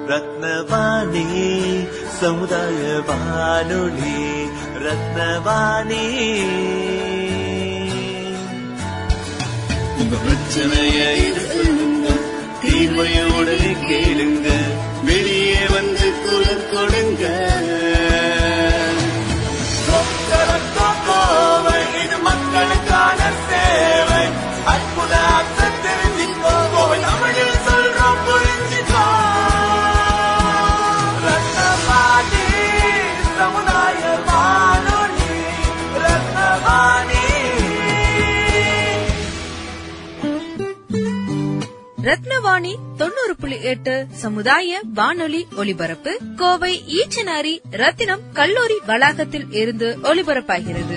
ரத்னவாணி சமுதாய வானொலி ரத்னவாணி உங்க பிரச்சனைய இது சொல்லுங்க தீர்வைய உடனே கேளுங்க வெளியே வந்து குரல் கொடுங்க கோவை, இது மக்களுக்கான சேவை அற்புத அர்த்தம் தெரிஞ்சுக்கோ கோவை தமிழில் சொல்றோம் புரிஞ்சுக்கோ ரத்னவாணி சமுதாய வானொலி ரத்னவாணி ரத்னவாணி தொண்ணூறு புள்ளி எட்டு சமுதாய வானொலி ஒலிபரப்பு கோவை ஈச்சனாரி ரத்தினம் கல்லூரி வளாகத்தில் இருந்து ஒலிபரப்பாகிறது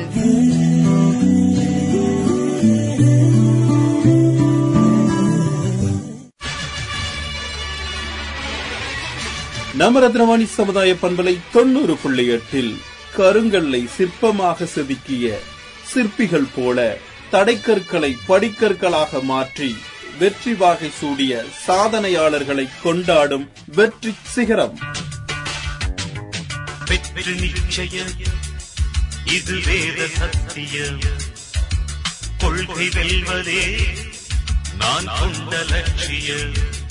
நம்ம ரத்னவாணி சமுதாய பண்பலை தொண்ணூறு புள்ளி எட்டில் கருங்கல்லை சிற்பமாக செதுக்கிய சிற்பிகள் போல தடைக்கற்களை படிக்கற்களாக மாற்றி வெற்றி வாகை சூடிய சாதனையாளர்களை கொண்டாடும் வெற்றி சிகரம் வெற்றி நிச்சயம் இது வேத சத்தியம் கொள்கை வெல்வதே நான் கொண்ட லட்சியம்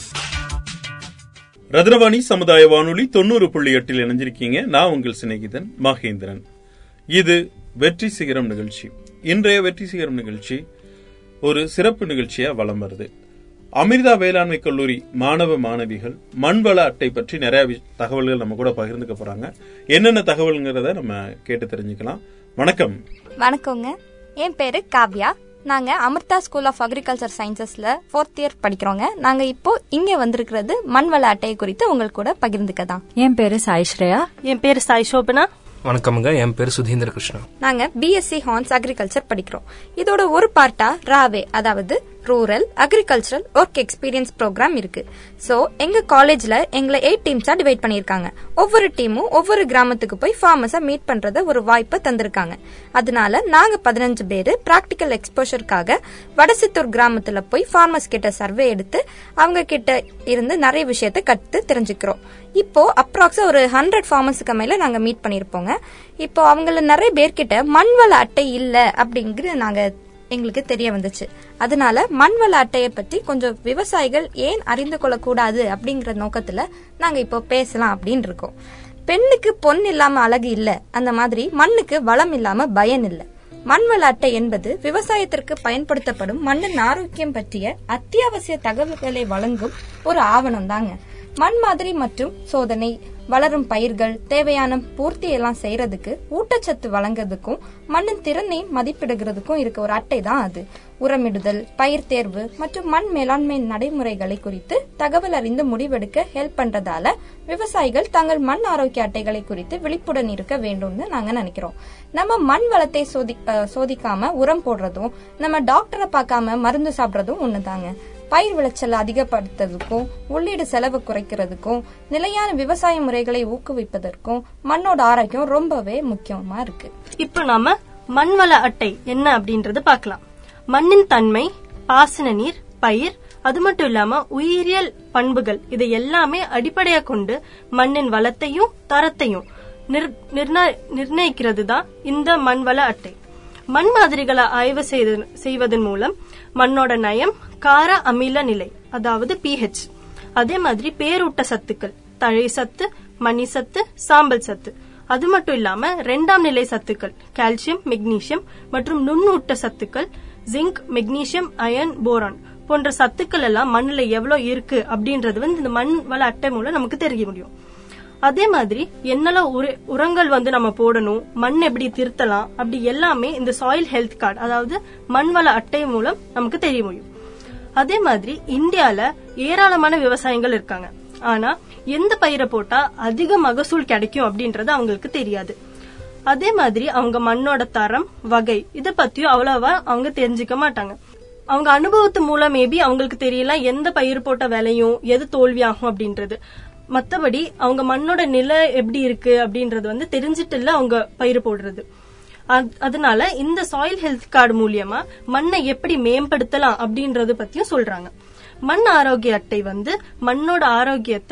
ரத்னவாணி சமுதாய வானொலி தொண்ணூறு புள்ளி எட்டில் இணைஞ்சிருக்கீங்க நான் உங்கள் சிநேகிதன் மகேந்திரன் இது வெற்றி சிகரம் நிகழ்ச்சி இன்றைய வெற்றி சிகரம் நிகழ்ச்சி ஒரு சிறப்பு நிகழ்ச்சியா வலம் வருது அமிர்தா வேளாண்மை கல்லூரி மாணவ மாணவிகள் மண்வள அட்டை பற்றி நிறைய வி- தகவல்கள் நம்ம கூட பகிர்ந்துக்க போறாங்க என்னென்ன தகவல்ங்கிறத நம்ம கேட்டு தெரிஞ்சுக்கலாம் வணக்கம் வணக்கங்க என் பேரு காவ்யா நாங்க அமிர்தா ஸ்கூல் ஆஃப் அக்ரிகல்ச்சர் சயின்சஸ்ல ஃபோர்த் இயர் படிக்கிறோங்க நாங்க இப்போ இங்க வந்திருக்கிறது மண்வள அட்டை குறித்து உங்கள் கூட பகிர்ந்துக்க தான் என் பேரு சாய் ஸ்ரேயா என் பேர் சாய் சோபனா வணக்கமுங்க என் பேர் சுதீந்திர கிருஷ்ணா நாங்க பிஎஸ்சி ஹார்ன்ஸ் அக்ரிகல்ச்சர் படிக்கிறோம் இதோட ஒரு பார்ட்டா ராவே அதாவது rural agricultural work experience program இருக்கு சோ எங்க காலேஜ்ல எங்களை எயிட் டீம்ஸா டிவைட் பண்ணிருக்காங்க ஒவ்வொரு டீமும் ஒவ்வொரு கிராமத்துக்கு போய் ஃபார்மஸா மீட் பண்றத ஒரு வாய்ப்பை தந்திருக்காங்க அதனால நாங்க பதினஞ்சு பேரு பிராக்டிக்கல் எக்ஸ்போஷருக்காக வடசித்தூர் கிராமத்துல போய் ஃபார்மர்ஸ் கிட்ட சர்வே எடுத்து அவங்க கிட்ட இருந்து நிறைய விஷயத்தை கத்து தெரிஞ்சுக்கிறோம் இப்போ அப்ராக்ஸா ஒரு ஹண்ட்ரட் ஃபார்மர்ஸுக்கு மேல நாங்க மீட் பண்ணிருப்போங்க இப்போ அவங்கள நிறைய பேர்கிட்ட மண்வள அட்டை இல்ல அப்படிங்கிறது நாங்க எங்களுக்கு தெரிய வந்துச்சு அதனால மண்வள அட்டையை பத்தி கொஞ்சம் விவசாயிகள் ஏன் அறிந்து கொள்ளக்கூடாது அப்படிங்கிற நோக்கத்துல நாங்க இப்போ பேசலாம் அப்படின்னு இருக்கோம் பெண்ணுக்கு பொன் இல்லாம அழகு இல்ல அந்த மாதிரி மண்ணுக்கு வளம் இல்லாம பயன் இல்ல மண்வள அட்டை என்பது விவசாயத்திற்கு பயன்படுத்தப்படும் மண்ணின் ஆரோக்கியம் பற்றிய அத்தியாவசிய தகவல்களை வழங்கும் ஒரு ஆவணம் தாங்க மண் மாதிரி மற்றும் சோதனை வளரும் பயிர்கள் தேவையான பூர்த்தி எல்லாம் செய்யறதுக்கு ஊட்டச்சத்து வழங்குறதுக்கும் மண்ணின் திறனை மதிப்பிடுகிறதுக்கும் இருக்க ஒரு அட்டை தான் அது உரமிடுதல் பயிர் தேர்வு மற்றும் மண் மேலாண்மை நடைமுறைகளை குறித்து தகவல் அறிந்து முடிவெடுக்க ஹெல்ப் பண்றதால விவசாயிகள் தங்கள் மண் ஆரோக்கிய அட்டைகளை குறித்து விழிப்புடன் இருக்க வேண்டும்னு நாங்க நினைக்கிறோம் நம்ம மண் வளத்தை சோதி அஹ், சோதிக்காம உரம் போடுறதும் நம்ம டாக்டரை பார்க்காம மருந்து சாப்பிடுறதும் ஒண்ணுதாங்க பயிர் விளைச்சல் அதிகப்படுத்துறதுக்கும் உள்ளீடு செலவு குறைக்கிறதுக்கும் நிலையான விவசாய முறைகளை ஊக்குவிப்பதற்கும் மண்ணோட ஆரோக்கியம் ரொம்பவே முக்கியமா இருக்கு இப்போ நாம மண்வள அட்டை என்ன அப்படின்றது பார்க்கலாம் மண்ணின் தன்மை பாசன நீர் பயிர் அது மட்டும் இல்லாம உயிரியல் பண்புகள் இதை எல்லாமே அடிப்படையா கொண்டு மண்ணின் வளத்தையும் தரத்தையும் நிர்- நிர்ண- நிர்ணயிக்கிறது தான் இந்த மண்வள அட்டை மண் மாதிரிகளை ஆய்வு செய்து- செய்வதன் மூலம் மண்ணோட நயம் கார அமில நிலை அதாவது பிஹெச் அதே மாதிரி பேரூட்ட சத்துக்கள் தழை சத்து மணி சத்து சாம்பல் சத்து அது மட்டும் இல்லாம இரண்டாம் நிலை சத்துக்கள் கால்சியம் மெக்னீசியம் மற்றும் நுண்ணூட்ட சத்துக்கள் ஜிங்க் மெக்னீசியம் அயன் போரான் போன்ற சத்துக்கள் எல்லாம் மண்ணுல எவ்வளவு இருக்கு அப்படின்றது வந்து இந்த மண் வள அட்டை மூலம் நமக்கு தெரிய முடியும் அதே மாதிரி என்னெல்லாம் உர- உரங்கள் வந்து நம்ம போடணும் மண் எப்படி திருத்தலாம் அப்படி எல்லாமே இந்த சாயில் ஹெல்த் கார்டு அதாவது மண் வள அட்டை மூலம் நமக்கு தெரிய முடியும் அதே மாதிரி இந்தியால ஏராளமான விவசாயிகள் இருக்காங்க ஆனா எந்த பயிரை போட்டா அதிக மகசூல் கிடைக்கும் அப்படின்றது அவங்களுக்கு தெரியாது அதே மாதிரி அவங்க மண்ணோட தரம் வகை இத பத்தியும் அவ்வளவா அவங்க தெரிஞ்சுக்க மாட்டாங்க அவங்க அனுபவத்து மூலம் மேபி அவங்களுக்கு தெரியல எந்த பயிர் போட்ட விலையும் எது தோல்வியாகும் அப்படின்றது மத்தபடி அவங்க மண்ணோட நிலை எப்படி இருக்கு அப்படின்றது வந்து தெரிஞ்சிட்டு இல்ல அவங்க பயிர் போடுறது அத்- அதனால இந்த சாயில் ஹெல்த் கார்டு மூலியமா மண்ணை எப்படி மேம்படுத்தலாம் அப்படின்றது பத்தியும் சொல்றாங்க மண் ஆரோக்கிய அட்டை வந்து மண்ணோட ஆரோக்கியத்தை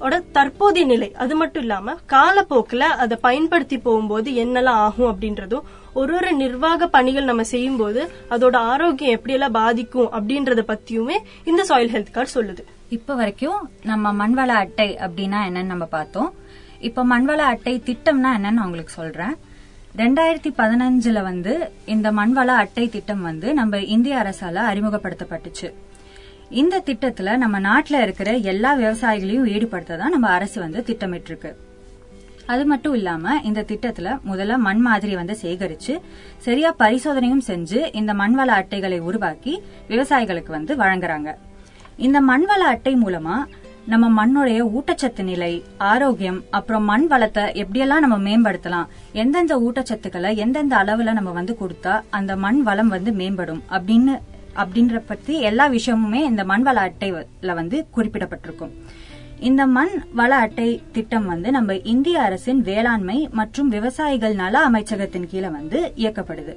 ஓட தற்போதைய நிலை அது மட்டும் இல்லாம காலப்போக்குல அதை பயன்படுத்தி போகும்போது என்னெல்லாம் ஆகும் அப்படின்றதும் ஒரு ஒரு நிர்வாக பணிகள் நம்ம செய்யும்போது அதோட ஆரோக்கியம் எப்படியெல்லாம் பாதிக்கும் அப்படின்றத பத்தியுமே இந்த சாயில் ஹெல்த் கார்டு சொல்லுது இப்ப வரைக்கும் நம்ம மண்வள அட்டை அப்படின்னா என்னன்னு நம்ம பார்த்தோம் இப்ப மண்வள அட்டை திட்டம்னா என்னன்னு நான் உங்களுக்கு சொல்றேன் ரெண்டாயிரத்தி பதினஞ்சுல வந்து இந்த மண்வள அட்டை திட்டம் வந்து நம்ம இந்திய அரசால அறிமுகப்படுத்தப்பட்டுச்சு இந்த திட்டத்துல நம்ம நாட்டுல இருக்கிற எல்லா விவசாயிகளையும் ஈடுபடுத்த தான் நம்ம அரசு வந்து திட்டமிட்டு இருக்கு அது மட்டும் இல்லாம இந்த திட்டத்துல முதல்ல மண் மாதிரி வந்து சேகரிச்சு சரியா பரிசோதனையும் செஞ்சு இந்த மண்வள அட்டைகளை உருவாக்கி விவசாயிகளுக்கு வந்து வழங்குறாங்க இந்த மண்வள அட்டை மூலமா நம்ம மண்ணுடைய ஊட்டச்சத்து நிலை ஆரோக்கியம் அப்புறம் மண் வளத்தை எப்படியெல்லாம் நம்ம மேம்படுத்தலாம் எந்தெந்த ஊட்டச்சத்துக்களை எந்தெந்த அளவுல நம்ம வந்து கொடுத்தா அந்த மண் வளம் வந்து மேம்படும் அப்படின்னு அப்படின்ற பத்தி எல்லா விஷயமுமே இந்த மண் வள அட்டைல வந்து குறிப்பிடப்பட்டிருக்கும் இந்த மண் வள அட்டை திட்டம் வந்து நம்ம இந்திய அரசின் வேளாண்மை மற்றும் விவசாயிகள் நல அமைச்சகத்தின் கீழே வந்து இயக்கப்படுது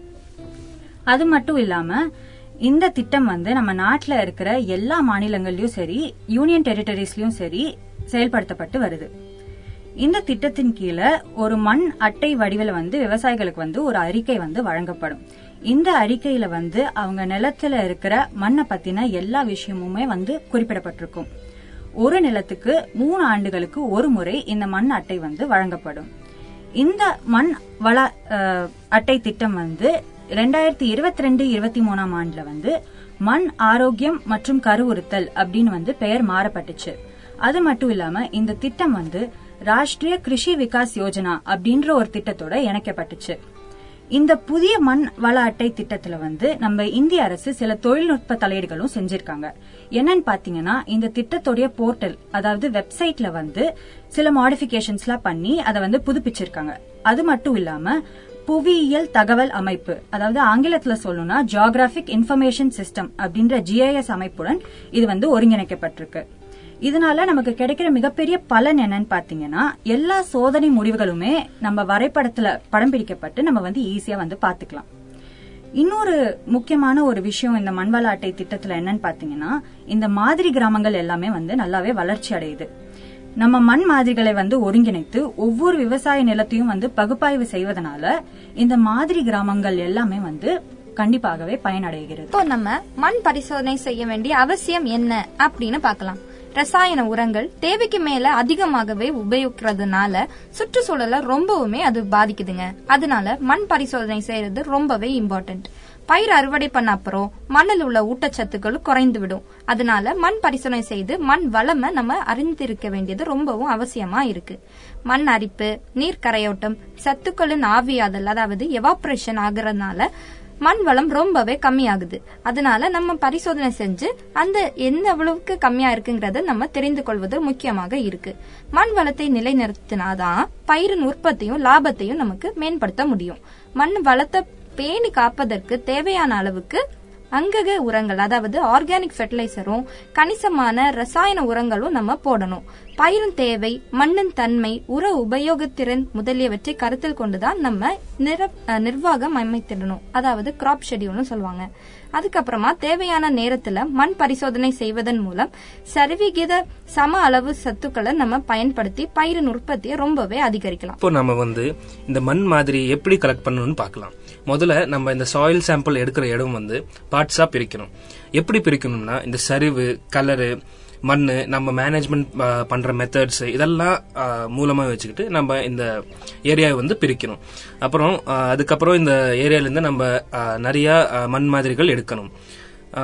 அது மட்டும் இல்லாம இந்த திட்டம் வந்து நம்ம நாட்டுல இருக்கிற எல்லா மாநிலங்கள்லயும் சரி யூனியன் டெரிட்டரிஸ்லயும் சரி செயல்படுத்தப்பட்டு வருது இந்த திட்டத்தின் கீழே ஒரு மண் அட்டை வடிவில் வந்து விவசாயிகளுக்கு வந்து ஒரு அறிக்கை வந்து வழங்கப்படும் இந்த அறிக்கையில வந்து அவங்க நிலத்துல இருக்கிற மண்ணை பத்தின எல்லா விஷயமுமே வந்து குறிப்பிடப்பட்டிருக்கும் ஒரு நிலத்துக்கு மூணு ஆண்டுகளுக்கு ஒரு முறை இந்த மண் அட்டை வந்து வழங்கப்படும் இந்த மண் வள அஹ், அட்டை திட்டம் வந்து ரெண்டாயிரத்தி இருபத்தி ரெண்டு இருபத்தி மூணாம் ஆண்டுல வந்து மண் ஆரோக்கியம் மற்றும் கருவுறுத்தல் அப்படின்னு வந்து பெயர் மாறப்பட்டுச்சு அது மட்டும் இல்லாம இந்த திட்டம் வந்து ராஷ்டிரிய கிருஷி விகாஸ் யோஜனா அப்படின்ற ஒரு திட்டத்தோட இணைக்கப்பட்டுச்சு இந்த புதிய மண் வள அட்டை திட்டத்துல வந்து நம்ம இந்திய அரசு சில தொழில்நுட்ப தலையீடுகளும் செஞ்சிருக்காங்க என்னன்னு பாத்தீங்கன்னா இந்த திட்டத்துடைய போர்ட்டல் அதாவது வெப்சைட்ல வந்து சில மாடிஃபிகேஷன்ஸ்லாம் பண்ணி அதை வந்து புதுப்பிச்சிருக்காங்க அது மட்டும் இல்லாம புவியியல் தகவல் அமைப்பு அதாவது ஆங்கிலத்துல சொல்லணும்னா ஜியோகிராபிக் இன்ஃபர்மேஷன் சிஸ்டம் அப்படின்ற ஜிஐஎஸ் அமைப்புடன் இது வந்து ஒருங்கிணைக்கப்பட்டிருக்கு இதனால நமக்கு கிடைக்கிற மிகப்பெரிய பலன் என்னன்னு பாத்தீங்கன்னா எல்லா சோதனை முடிவுகளுமே நம்ம வரைபடத்துல படம் பிடிக்கப்பட்டு நம்ம வந்து ஈஸியா வந்து பாத்துக்கலாம் இன்னொரு முக்கியமான ஒரு விஷயம் இந்த மண்வள அட்டை திட்டத்துல என்னன்னு பாத்தீங்கன்னா இந்த மாதிரி கிராமங்கள் எல்லாமே வந்து நல்லாவே வளர்ச்சி அடையுது நம்ம மண் மாதிரிகளை வந்து ஒருங்கிணைத்து ஒவ்வொரு விவசாய நிலத்தையும் வந்து பகுப்பாய்வு செய்வதனால இந்த மாதிரி கிராமங்கள் எல்லாமே வந்து கண்டிப்பாகவே பயனடைகிறது இப்போ நம்ம மண் பரிசோதனை செய்ய வேண்டிய அவசியம் என்ன அப்படின்னு பார்க்கலாம் ரசாயன உரங்கள் தேவைக்கு மேல அதிகமாகவே உபயோகிக்கிறதுனால சுற்றுச்சூழலை ரொம்பவுமே அது பாதிக்குதுங்க அதனால மண் பரிசோதனை செய்யறது ரொம்பவே இம்பார்ட்டன்ட் பயிர் அறுவடை பண்ண அப்புறம் மண்ணில் உள்ள ஊட்டச்சத்துக்கள் குறைந்து விடும் அதனால மண் பரிசோதனை செய்து மண் வளமை நம்ம அறிந்திருக்க வேண்டியது ரொம்பவும் அவசியமா இருக்கு மண் அரிப்பு நீர் கரையோட்டம் சத்துக்களின் ஆவியாதல் அதாவது எவாப்ரேஷன் ஆகுறதுனால மண் வளம் ரொம்பவே கம்மியாகுது அதனால நம்ம பரிசோதனை செஞ்சு அந்த எந்த அளவுக்கு கம்மியா இருக்குங்கிறத நம்ம தெரிந்து கொள்வது முக்கியமாக இருக்கு மண் வளத்தை நிலைநிறுத்தினாதான் பயிரின் உற்பத்தியும் லாபத்தையும் நமக்கு மேம்படுத்த முடியும் மண் வளத்தை பேணி காப்பதற்கு தேவையான அளவுக்கு அங்கக உரங்கள் அதாவது ஆர்கானிக் ஃபெர்டிலைசரும் கணிசமான ரசாயன உரங்களும் நம்ம போடணும் பயிரின் தேவை மண்ணின் தன்மை உர உபயோகத்திறன் முதலியவற்றை கருத்தில் கொண்டுதான் நம்ம நிர அஹ் நிர்வாகம் அமைத்திடணும் அதாவது கிராப் ஷெடியூல்னு சொல்லுவாங்க அதுக்கப்புறமா தேவையான நேரத்துல மண் பரிசோதனை செய்வதன் மூலம் சரிவிகித சம அளவு சத்துக்களை நம்ம பயன்படுத்தி பயிரின் உற்பத்தியை ரொம்பவே அதிகரிக்கலாம் இப்போ நம்ம வந்து இந்த மண் மாதிரி எப்படி கலெக்ட் பண்ணணும்னு பார்க்கலாம் முதல்ல நம்ம இந்த சாயில் சாம்பிள் எடுக்கிற இடம் வந்து பார்ட்ஸா பிரிக்கணும் எப்படி பிரிக்கணும்னா இந்த சரிவு கலரு மண் நம்ம மேனேஜ்மெண்ட் பண்ற மெத்தட்ஸ் இதெல்லாம் ஆ, மூலமா வச்சுக்கிட்டு நம்ம இந்த ஏரியாவை வந்து பிரிக்கணும் அப்புறம் ஆ, அதுக்கப்புறம் இந்த ஏரியால இருந்து நம்ம ஆ, நிறைய ஆ, மண் மாதிரிகள் எடுக்கணும் ஆ,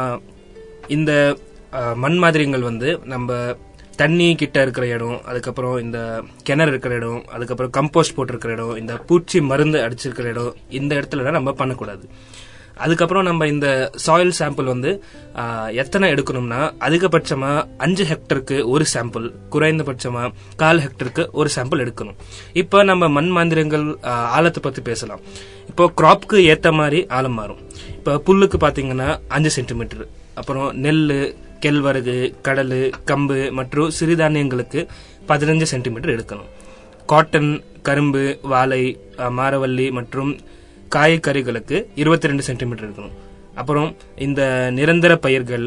இந்த ஆ, மண் மாதிரிகள் வந்து நம்ம தண்ணி கிட்ட இருக்கிற இடம் அதுக்கப்புறம் இந்த கிணறு இருக்கிற இடம் அதுக்கப்புறம் கம்போஸ்ட் போட்டிருக்கிற இடம் இந்த பூச்சி மருந்து அடிச்சிருக்கிற இடம் இந்த இடத்துல நம்ம பண்ணக்கூடாது அதுக்கப்புறம் நம்ம இந்த சாயில் சாம்பிள் வந்து ஆ, எத்தனை எடுக்கணும்னா அதிகபட்சமா அஞ்சு ஹெக்டருக்கு ஒரு சாம்பிள் குறைந்தபட்சமா கால் ஹெக்டருக்கு ஒரு சாம்பிள் எடுக்கணும் இப்போ நம்ம மண் மாந்திரங்கள் ஆ, ஆழத்தை பத்தி பேசலாம் இப்போ கிராப்க்கு ஏத்த மாதிரி ஆழம் மாறும் இப்போ புல்லுக்கு பாத்தீங்கன்னா அஞ்சு சென்டிமீட்டர் அப்புறம் நெல் கெழ்வரகு கடல் கம்பு மற்றும் சிறுதானியங்களுக்கு பதினஞ்சு சென்டிமீட்டர் எடுக்கணும் காட்டன் கரும்பு வாழை அஹ், மாரவல்லி மற்றும் காய்கறிகளுக்கு இருபத்தி ரெண்டு சென்டிமீட்டர் இருக்கணும் அப்புறம் இந்த நிரந்தர பயிர்கள்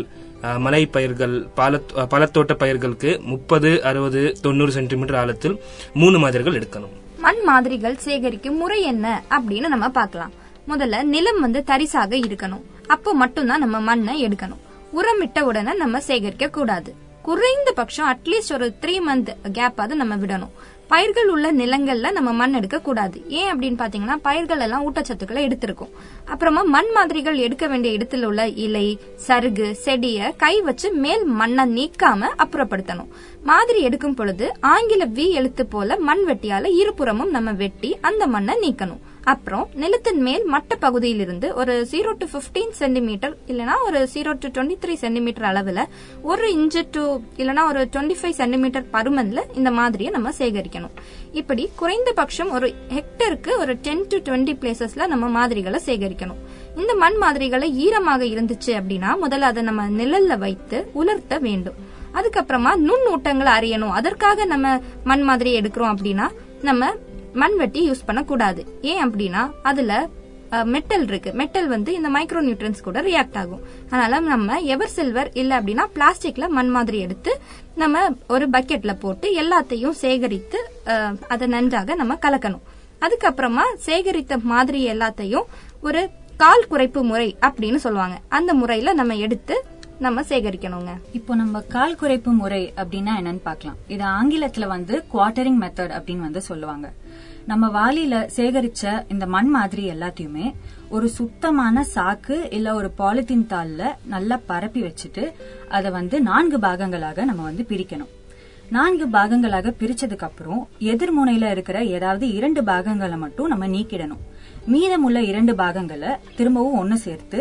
அஹ், மலை பயிர்கள் பாலத்- அஹ், பழத்தோட்ட பயிர்களுக்கு முப்பது அறுபது தொண்ணூறு சென்டிமீட்டர் ஆழத்தில் மூணு மாதிரிகள் எடுக்கணும் மண் மாதிரிகள் சேகரிக்கும் முறை என்ன அப்படின்னு நம்ம பார்க்கலாம் முதல்ல நிலம் வந்து தரிசாக இருக்கணும் அப்போ மட்டும்தான் நம்ம மண்ணை எடுக்கணும் உரமிட்ட உடனே நம்ம சேகரிக்க கூடாது குறைந்தபட்சம் அட்லீஸ்ட் ஒரு த்ரீ மந்த் கேப் அது நம்ம விடணும் பயிர்கள் உள்ள நிலங்கள்ல நம்ம மண் எடுக்க கூடாது ஏன் அப்படின்னு பாத்தீங்கன்னா பயிர்கள் எல்லாம் ஊட்டச்சத்துக்களை எடுத்திருக்கும் அப்புறமா மண் மாதிரிகள் எடுக்க வேண்டிய இடத்துல உள்ள இலை சருகு செடிய கை வச்சு மேல் மண்ணை நீக்காம அப்புறப்படுத்தணும் மாதிரி எடுக்கும் பொழுது ஆங்கில வி எழுத்து போல மண் வெட்டியால இருபுறமும் நம்ம வெட்டி அந்த மண்ணை நீக்கணும் அப்புறம் நிலத்தின் மேல் மட்ட பகுதியிலிருந்து ஒரு ஜீரோ டு 15 சென்டிமீட்டர் இல்லனா ஒரு zero to twenty three centimetre அளவுல ஒரு இன்ச்சு டு இல்லனா ஒரு டுவெண்ட்டி ஃபைவ் சென்டிமீட்டர் பருமன்ல இந்த மாதிரியை நம்ம சேகரிக்கணும் இப்படி குறைந்தபட்சம் ஒரு ஹெக்டருக்கு ஒரு டென் டு டுவெண்ட்டி பிளேசஸ்ல நம்ம மாதிரிகளை சேகரிக்கணும் இந்த மண் மாதிரிகளை ஈரமாக இருந்துச்சு அப்படின்னா முதல்ல அதை நம்ம நிழல்ல வைத்து உலர்த்த வேண்டும் அதுக்கப்புறமா நுண்ணூட்டங்களை அறியணும் அதற்காக நம்ம மண் மாதிரி எடுக்கிறோம் அப்படின்னா நம்ம மண் வெட்டி யூஸ் பண்ணக்கூடாது ஏன் அப்படின்னா அதுல மெட்டல் இருக்கு மெட்டல் வந்து இந்த மைக்ரோ நியூட்ரன்ஸ் கூட ரியாக்ட் ஆகும் அதனால நம்ம எவர் சில்வர் இல்ல அப்படின்னா பிளாஸ்டிக்ல மண் மாதிரி எடுத்து நம்ம ஒரு பக்கெட்ல போட்டு எல்லாத்தையும் சேகரித்து அஹ், அதை நன்றாக நம்ம கலக்கணும் அதுக்கப்புறமா சேகரித்த மாதிரி எல்லாத்தையும் ஒரு கால் குறைப்பு முறை அப்படின்னு சொல்லுவாங்க அந்த முறையில நம்ம எடுத்து நம்ம சேகரிக்கணுங்க இப்போ நம்ம கால் குறைப்பு முறை அப்படின்னா என்னன்னு பார்க்கலாம் இது ஆங்கிலத்துல வந்து குவார்டரிங் மெத்தட் அப்படின்னு வந்து சொல்லுவாங்க நம்ம வாளியில சேகரிச்ச இந்த மண் மாதிரி எல்லாத்தையுமே ஒரு சுத்தமான சாக்கு இல்ல ஒரு பாலித்தீன் தாள்ல நல்லா பரப்பி வச்சுட்டு அதை வந்து நான்கு பாகங்களாக நம்ம வந்து பிரிக்கணும் நான்கு பாகங்களாக பிரிச்சதுக்கு அப்புறம் எதிர்முனையில இருக்கிற ஏதாவது இரண்டு பாகங்களை மட்டும் நம்ம நீக்கிடணும் மீதமுள்ள இரண்டு பாகங்களை திரும்பவும் ஒன்னு சேர்த்து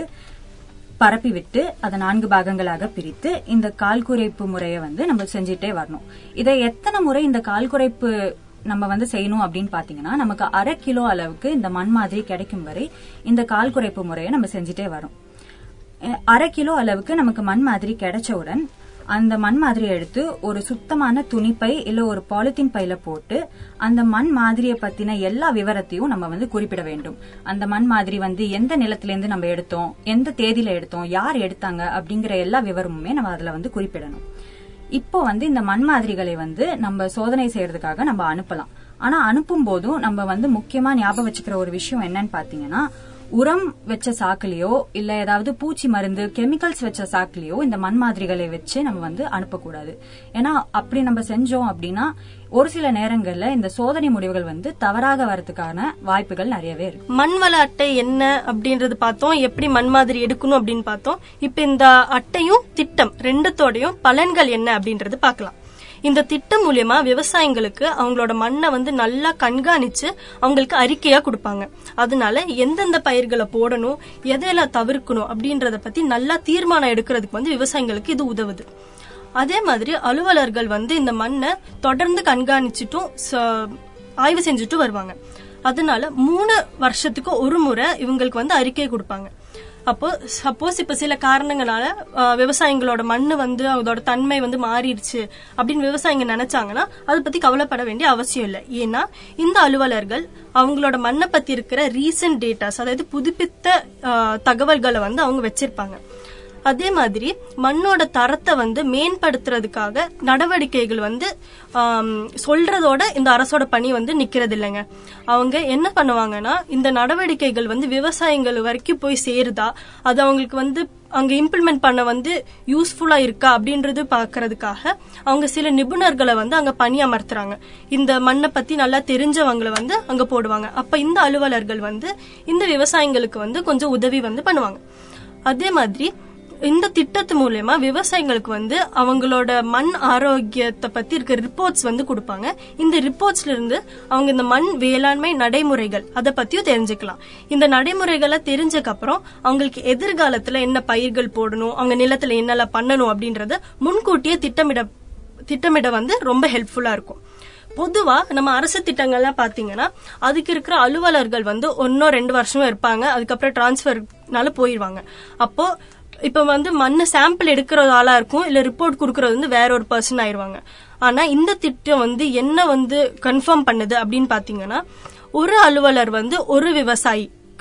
பரப்பி விட்டு அதை நான்கு பாகங்களாக பிரித்து இந்த கால் குறைப்பு முறையை வந்து நம்ம செஞ்சுட்டே வரணும் இதை எத்தனை முறை இந்த கால் குறைப்பு நம்ம வந்து செய்யணும் அப்படின்னு பாத்தீங்கன்னா நமக்கு அரை கிலோ அளவுக்கு இந்த மண் மாதிரி கிடைக்கும் வரை இந்த கால் குறைப்பு முறையை நம்ம செஞ்சுட்டே வரோம் அஹ் அரை கிலோ அளவுக்கு நமக்கு மண் மாதிரி கிடைச்சவுடன் அந்த மண் மாதிரி எடுத்து ஒரு சுத்தமான துணிப்பை இல்ல ஒரு பாலித்தீன் பையில போட்டு அந்த மண் மாதிரியை பத்தின எல்லா விவரத்தையும் நம்ம வந்து குறிப்பிட வேண்டும் அந்த மண் மாதிரி வந்து எந்த நிலத்துல இருந்து நம்ம எடுத்தோம் எந்த தேதியில எடுத்தோம் யார் எடுத்தாங்க அப்படிங்கிற எல்லா விவரமுமே நம்ம அதுல வந்து குறிப்பிடணும் இப்போ வந்து இந்த மண் மாதிரிகளை வந்து நம்ம சோதனை செய்யறதுக்காக நம்ம அனுப்பலாம் ஆனா அனுப்பும் போதும் நம்ம வந்து முக்கியமா ஞாபகம் வச்சுக்கிற ஒரு விஷயம் என்னன்னு பாத்தீங்கன்னா உரம் வச்ச சாக்குலயோ இல்ல ஏதாவது பூச்சி மருந்து கெமிக்கல்ஸ் வச்ச சாக்குலயோ இந்த மண் மாதிரிகளை வச்சு நம்ம வந்து அனுப்பக்கூடாது ஏன்னா அப்படி நம்ம செஞ்சோம் அப்படின்னா ஒரு சில நேரங்கள்ல இந்த சோதனை முடிவுகள் வந்து தவறாக வரதுக்கான வாய்ப்புகள் நிறையவே இருக்கு மண் வள அட்டை என்ன அப்படின்றது பார்த்தோம் எப்படி மண் மாதிரி எடுக்கணும் அப்படின்னு பார்த்தோம் இப்ப இந்த அட்டையும் திட்டம் ரெண்டுத்தோடையும் பலன்கள் என்ன அப்படின்றது பார்க்கலாம் இந்த திட்டம் மூலியமா விவசாயிங்களுக்கு அவங்களோட மண்ணை வந்து நல்லா கண்காணிச்சு அவங்களுக்கு அறிக்கையா கொடுப்பாங்க அதனால எந்தெந்த பயிர்களை போடணும் எதையெல்லாம் தவிர்க்கணும் அப்படின்றத பத்தி நல்லா தீர்மானம் எடுக்கிறதுக்கு வந்து விவசாயிங்களுக்கு இது உதவுது அதே மாதிரி அலுவலர்கள் வந்து இந்த மண்ணை தொடர்ந்து கண்காணிச்சுட்டும் ச- ஆய்வு செஞ்சுட்டு வருவாங்க அதனால மூணு வருஷத்துக்கு ஒரு முறை இவங்களுக்கு வந்து அறிக்கை கொடுப்பாங்க அப்போ சப்போஸ் இப்ப சில காரணங்களால அஹ், விவசாயிகளோட மண்ணு வந்து அதோட தன்மை வந்து மாறிடுச்சு அப்படின்னு விவசாயிங்க நினைச்சாங்கன்னா அதை பத்தி கவலைப்பட வேண்டிய அவசியம் இல்லை ஏன்னா இந்த அலுவலர்கள் அவங்களோட மண்ணை பத்தி இருக்கிற ரீசன்ட் டேட்டாஸ் அதாவது புதுப்பித்த அஹ், தகவல்களை வந்து அவங்க வச்சிருப்பாங்க அதே மாதிரி மண்ணோட தரத்தை வந்து மேம்படுத்துறதுக்காக நடவடிக்கைகள் வந்து ஆம், சொல்றதோட இந்த அரசோட பணி வந்து நிக்கிறது இல்லைங்க அவங்க என்ன பண்ணுவாங்கன்னா இந்த நடவடிக்கைகள் வந்து விவசாயிகள் வரைக்கும் போய் சேருதா அது அவங்களுக்கு வந்து அங்க இம்ப்ளிமெண்ட் பண்ண வந்து யூஸ்ஃபுல்லா இருக்கா அப்படின்றது பாக்குறதுக்காக அவங்க சில நிபுணர்களை வந்து அங்க பணி அமர்த்துறாங்க இந்த மண்ணை பத்தி நல்லா தெரிஞ்சவங்களை வந்து அங்க போடுவாங்க அப்ப இந்த அலுவலர்கள் வந்து இந்த விவசாயிங்களுக்கு வந்து கொஞ்சம் உதவி வந்து பண்ணுவாங்க அதே மாதிரி இந்த திட்டத்து மூலயமா விவசாயிகளுக்கு வந்து அவங்களோட மண் ஆரோக்கியத்தை பத்தி இருக்க ரிப்போர்ட்ஸ் வந்து கொடுப்பாங்க இந்த ரிப்போர்ட்ஸ்ல இருந்து அவங்க இந்த மண் வேளாண்மை நடைமுறைகள் அதை பத்தியும் தெரிஞ்சுக்கலாம் இந்த நடைமுறைகளை தெரிஞ்சதுக்கு அப்புறம் அவங்களுக்கு எதிர்காலத்துல என்ன பயிர்கள் போடணும் அவங்க நிலத்துல என்னெல்லாம் பண்ணணும் அப்படின்றத முன்கூட்டியே திட்டமிட திட்டமிட வந்து ரொம்ப ஹெல்ப்ஃபுல்லா இருக்கும் பொதுவா நம்ம அரசு திட்டங்கள்லாம் பாத்தீங்கன்னா அதுக்கு இருக்கிற அலுவலர்கள் வந்து ஒன்னோ ரெண்டு வருஷமும் இருப்பாங்க அதுக்கப்புறம் டிரான்ஸ்ஃபர்னால போயிடுவாங்க அப்போ இப்ப வந்து மண்ணு சாம்பிள் எடுக்கிற ஆளா இருக்கும் இல்ல ரிப்போர்ட் கொடுக்கறது வந்து வேற ஒரு பர்சன் ஆயிருவாங்க ஆனா இந்த திட்டம் வந்து என்ன வந்து கன்ஃபார்ம் பண்ணுது அப்படின்னு பாத்தீங்கன்னா ஒரு அலுவலர் வந்து ஒரு விவசாயி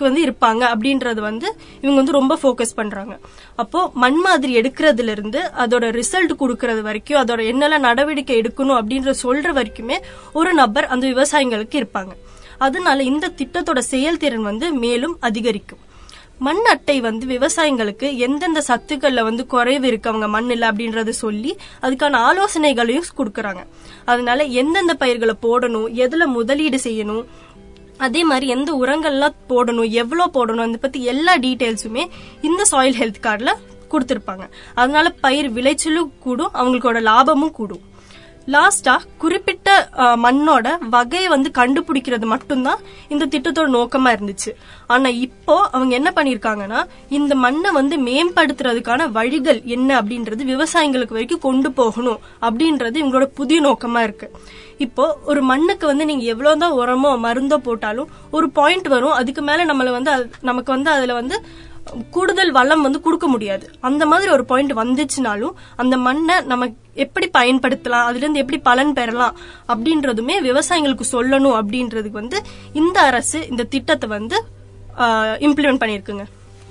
வந்து இருப்பாங்க அப்படின்றது வந்து இவங்க வந்து ரொம்ப ஃபோக்கஸ் பண்றாங்க அப்போ மண் மாதிரி எடுக்கிறதுல இருந்து அதோட ரிசல்ட் கொடுக்கறது வரைக்கும் அதோட என்னெல்லாம் நடவடிக்கை எடுக்கணும் அப்படின்ற சொல்ற வரைக்குமே ஒரு நபர் அந்த விவசாயிகளுக்கு இருப்பாங்க அதனால இந்த திட்டத்தோட செயல்திறன் வந்து மேலும் அதிகரிக்கும் மண் அட்டை வந்து விவசாயிங்களுக்கு எந்தெந்த சத்துக்கள்ல வந்து குறைவு இருக்கு அவங்க மண்ணில் அப்படின்றத சொல்லி அதுக்கான ஆலோசனைகளையும் கொடுக்கறாங்க அதனால எந்தெந்த பயிர்களை போடணும் எதுல முதலீடு செய்யணும் அதே மாதிரி எந்த உரங்கள்லாம் போடணும் எவ்வளவு போடணும் அதை பத்தி எல்லா டீடைல்ஸுமே இந்த சாயில் ஹெல்த் கார்டுல கொடுத்திருப்பாங்க அதனால பயிர் விளைச்சலும் கூடும் அவங்களோட லாபமும் கூடும் லாஸ்டா குறிப்பிட்ட அஹ், மண்ணோட வகையை வந்து கண்டுபிடிக்கிறது மட்டும்தான் இந்த திட்டத்தோட நோக்கமா இருந்துச்சு ஆனா இப்போ அவங்க என்ன பண்ணிருக்காங்கன்னா இந்த மண்ணை வந்து மேம்படுத்துறதுக்கான வழிகள் என்ன அப்படின்றது விவசாயிங்களுக்கு வரைக்கும் கொண்டு போகணும் அப்படின்றது இவங்களோட புதிய நோக்கமா இருக்கு இப்போ ஒரு மண்ணுக்கு வந்து நீங்க எவ்வளவுதான் உரமோ மருந்தோ போட்டாலும் ஒரு பாயிண்ட் வரும் அதுக்கு மேல நம்மள வந்து அது- நமக்கு வந்து அதுல வந்து கூடுதல் வளம் வந்து கொடுக்க முடியாது அந்த மாதிரி ஒரு பாயிண்ட் வந்துச்சுனாலும் அந்த மண்ணை நம்ம எப்படி பயன்படுத்தலாம் அதுல இருந்து எப்படி பலன் பெறலாம் அப்படின்றதுமே விவசாயிகளுக்கு சொல்லணும் அப்படின்றதுக்கு வந்து இந்த அரசு இந்த திட்டத்தை வந்து இம்ப்ளிமெண்ட் பண்ணிருக்குங்க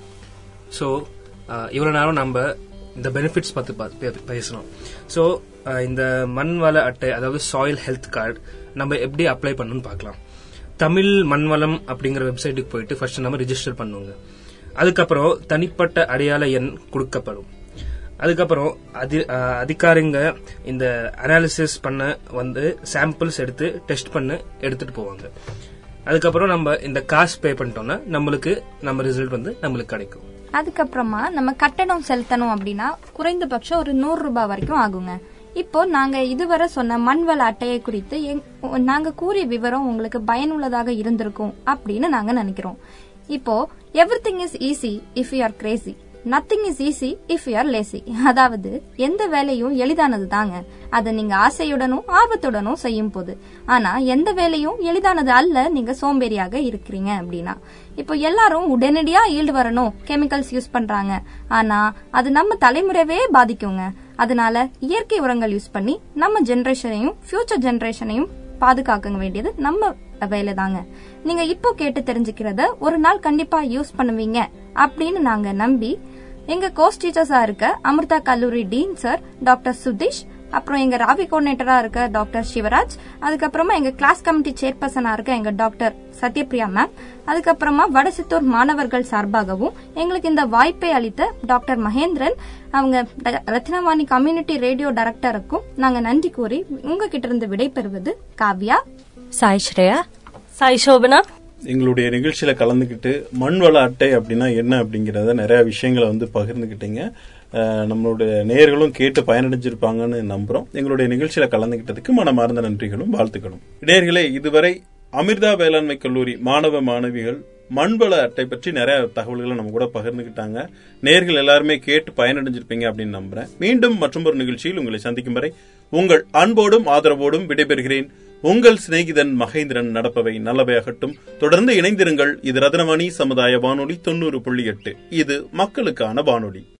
ஸோ இவ்வளோ நேரம் நம்ம இந்த பெனிஃபிட்ஸ் பற்றி பா- பே- பேசணும் ஸோ இந்த மண் வள அட்டை அதாவது சாயில் ஹெல்த் கார்டு நம்ம எப்படி அப்ளை பண்ணணும்னு பார்க்கலாம் தமிழ் மண்வளம் அப்படிங்கிற வெப்சைட்டுக்கு போயிட்டு ஃபர்ஸ்ட் நம்ம ரிஜிஸ்டர் பண்ணுவோங்க அதுக்கப்புறம் தனிப்பட்ட அடையாள எண் கொடுக்கப்படும் அதுக்கப்புறம் அதி அஹ், அதிகாரிங்க இந்த அனாலிசிஸ் பண்ண வந்து சாம்பிள்ஸ் எடுத்து டெஸ்ட் பண்ண எடுத்துட்டு போவாங்க அதுக்கப்புறம் நம்ம இந்த காசு பே பண்ணிட்டோம்னா நம்மளுக்கு நம்ம ரிசல்ட் வந்து நம்மளுக்கு கிடைக்கும் அதுக்கப்புறமா நம்ம கட்டணம் செலுத்தணும் அப்படின்னா குறைந்தபட்சம் ஒரு நூறு ரூபாய் வரைக்கும் ஆகுங்க இப்போ நாங்க இதுவரை சொன்ன மண்வள அட்டையை குறித்து எங்- நாங்க கூறிய விவரம் உங்களுக்கு பயனுள்ளதாக இருந்திருக்கும் அப்படின்னு நாங்க நினைக்கிறோம் இப்போ everything is easy if you are crazy nothing is easy if you are lazy அதாவது எந்த வேலையும் எளிதானது தாங்க அதை நீங்க ஆசையுடனும் ஆர்வத்துடனும் செய்யும் போது ஆனா எந்த வேலையும் எளிதானது அல்ல நீங்க சோம்பேறியாக இருக்கிறீங்க அப்படின்னா இப்போ எல்லாரும் உடனடியா ஈல்டு வரணும் கெமிக்கல்ஸ் யூஸ் பண்றாங்க ஆனா அது நம்ம தலைமுறைவே பாதிக்குங்க அதனால இயற்கை உரங்கள் யூஸ் பண்ணி நம்ம ஜெனரேஷனையும் ஃபியூச்சர் ஜெனரேஷனையும் பாதுகாக்க வேண்டியது நம்ம வேலை தாங்க நீங்க இப்போ கேட்டு தெரிஞ்சுக்கிறத ஒரு நாள் கண்டிப்பா யூஸ் பண்ணுவீங்க அப்படின்னு நாங்க நம்பி எங்க கோர்ஸ் டீச்சர்ஸா இருக்க அமிர்தா கல்லூரி டீன் சார் டாக்டர் சுதீஷ் அப்புறம் எங்க ராவி கோஆர்டினேட்டரா இருக்க டாக்டர் சிவராஜ் அதுக்கப்புறமா எங்க கிளாஸ் கமிட்டி சேர்பர்சனா இருக்க எங்க டாக்டர் சத்யபிரியா மேம் அதுக்கப்புறமா வடசித்தூர் மாணவர்கள் சார்பாகவும் எங்களுக்கு இந்த வாய்ப்பை அளித்த டாக்டர் மகேந்திரன் அவங்க ட- ரத்னவாணி கம்யூனிட்டி ரேடியோ டைரக்டருக்கும் நாங்க நன்றி கூறி உங்ககிட்ட இருந்து விடைபெறுவது காவ்யா சாய் ஸ்ரேயா சாய் சோபனா எங்களுடைய நிகழ்ச்சியில கலந்துக்கிட்டு மண் வள அட்டை அப்படின்னா என்ன அப்படிங்கறத நிறைய விஷயங்களை வந்து பகிர்ந்துக்கிட்டீங்க அஹ், நம்மளுடைய நேயர்களும் கேட்டு பயனடைஞ்சிருப்பாங்கன்னு நம்புறோம் எங்களுடைய நிகழ்ச்சியில கலந்துக்கிட்டதுக்கு மனமார்ந்த நன்றிகளும் வாழ்த்துக்களும் நேயர்களே இதுவரை அமிர்தா வேளாண்மை கல்லூரி மாணவ மாணவிகள் மண்வள அட்டை பற்றி நிறைய தகவல்களை நம்ம கூட பகிர்ந்துக்கிட்டாங்க நேர்கள் எல்லாருமே கேட்டு பயனடைஞ்சிருப்பீங்க அப்படின்னு நம்புறேன் மீண்டும் மற்றொரு நிகழ்ச்சியில் உங்களை சந்திக்கும் வரை உங்கள் அன்போடும் ஆதரவோடும் விடைபெறுகிறேன் உங்கள் சிநேகிதன் மகேந்திரன் நடப்பவை நல்லவையாகட்டும் தொடர்ந்து இணைந்திருங்கள் இது ரத்னவாணி சமுதாய வானொலி தொண்ணூறு புள்ளி எட்டு இது மக்களுக்கான வானொலி